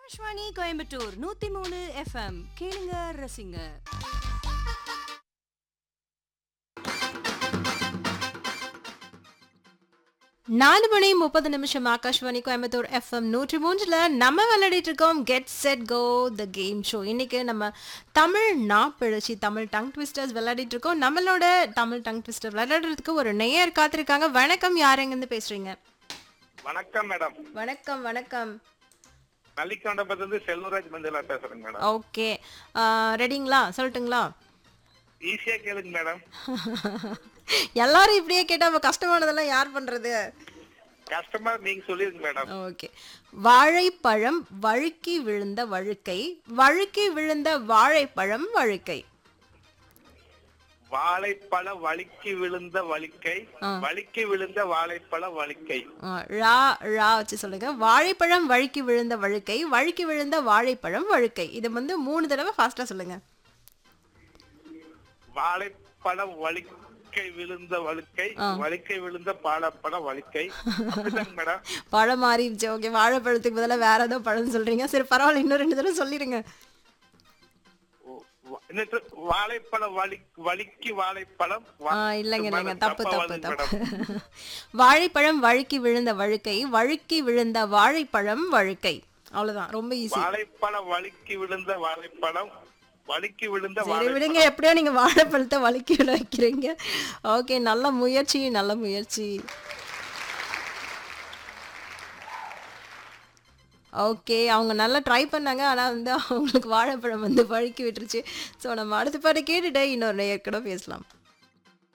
ஆகாஷ்வாணி கோயம்புத்தூர் நூத்தி மூணு எஃப்எம் கேளுங்க ரசிங்க நாலு மணி முப்பது நிமிஷம் ஆகாஷ்வாணி கோயம்புத்தூர் எஃப்எம் நூற்றி மூன்றுல நம்ம விளையாடிட்டு இருக்கோம் get set go the game show இன்னைக்கு நம்ம தமிழ் நாப்பிழச்சி தமிழ் டங் ட்விஸ்டர்ஸ் விளையாடிட்டு இருக்கோம் நம்மளோட தமிழ் டங் ட்விஸ்டர் விளையாடுறதுக்கு ஒரு நேயர் காத்திருக்காங்க வணக்கம் யார் எங்கேருந்து பேசுறீங்க வணக்கம் மேடம் வணக்கம் வணக்கம் நல்லிக்கண்டபத்துல இருந்து செல்வராஜ் மஞ்சளா பேசுறேங்க மேடம் ஓகே ரெடிங்களா சொல்லட்டுங்களா ஈஸியா கேளுங்க மேடம் எல்லாரும் இப்படியே கேட்டா அப்ப கஷ்டமானதெல்லாம் யார் பண்றது கஷ்டமா நீங்க சொல்லிருங்க மேடம் ஓகே வாழைப்பழம் வழுக்கி விழுந்த வழுக்கை வழுக்கி விழுந்த வாழைப்பழம் வழுக்கை வாழைப்பழ வலிக்கு விழுந்த வலிக்கை வலிக்கு விழுந்த வாழைப்பழ வலிக்கை ஆ, ரா ரா வச்சு சொல்லுங்க வாழைப்பழம் வழுக்கி விழுந்த வழுக்கை வழுக்கி விழுந்த வாழைப்பழம் வழுக்கை இது வந்து மூணு தடவை ஃபாஸ்டா சொல்லுங்க வாழைப்பழ வலிக்கை விழுந்த வழுக்கை வலிக்கை விழுந்த பாலப்பழ வலிக்கை அப்படிதாங்க மேடம் பழம் மாறிடுச்சு ஓகே வாழைப்பழத்துக்கு பதிலாக வேற ஏதோ பழம் சொல்றீங்க சரி பரவாயில்ல இன்னும் ரெண்டு தடவை சொல்லிடுங்க ஓ, வா- என்னது? வாழைப்பழ வலி வலிக்கு வாழைப்பழம் வா- ஆ இல்லைங்க இல்லைங்க மேடம், தப்பு தப்பா தப்பு வருதுங்க தப்பு வாழைப்பழம் வழுக்கி விழுந்த வழுக்கை வழுக்கி விழுந்த வாழைப்பழம் வழுக்கை அவ்வளவுதான் ரொம்ப ஈஸி வாழைப்பழ வலிக்கு விழுந்த வாழைப்பழம் வலிக்கு விழுந்த சரி வாழை விடுங்க எப்படியோ நீங்க வாழைப்பழத்தை வழுக்கி விட வைக்கிறீங்க ஓகே நல்ல முயற்சி நல்ல முயற்சி ஓகே அவங்க நல்லா ட்ரை பண்ணாங்க ஆனால் வந்து அவங்களுக்கு வாழைப்பழம் வந்து வழுக்கி விட்டுருச்சு ஸோ நம்ம அடுத்த பாட்டு கேட்டுட்டு இன்னொரு நேயர் கூட பேசலாம்